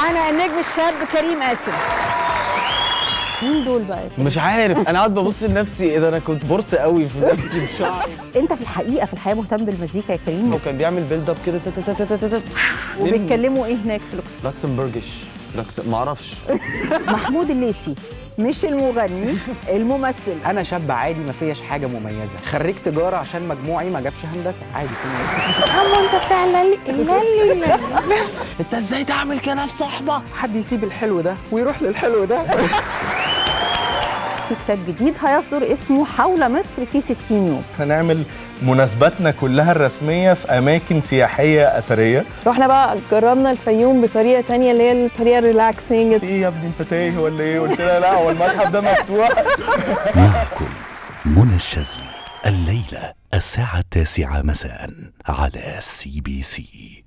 معانا النجم الشاب كريم قاسم مين دول بقى يا كريم؟ مش عارف انا قاعد ببص لنفسي ايه ده انا كنت برص قوي في نفسي بشعري انت في الحقيقه في الحياه مهتم بالمزيكا يا كريم هو كان بيعمل بيلد اب كده تا- تا- تا- تا- تا- تا. وبيتكلموا ايه هناك في لوكس- لكسمبرجش لكس ما اعرفش محمود الليثي مش المغني الممثل انا شاب عادي ما فيش حاجه مميزه خريج تجاره عشان مجموعي ما جابش هندسه عادي في عمو انت بتاع اللي اللي انت ازاي تعمل كده في صاحبك حد يسيب الحلو ده ويروح للحلو ده في كتاب جديد هيصدر اسمه حول مصر في 60 يوم هنعمل مناسباتنا كلها الرسمية في أماكن سياحية أثرية رحنا بقى جربنا الفيوم بطريقه تانية اللي هي الطريقه الريلاكسنج في إيه يا ابني أنت تايه ولا إيه؟ قلت لها لا هو المتحف ده مفتوح معكم منى الشاذلي الليلة الساعة التاسعة مساء على سي بي سي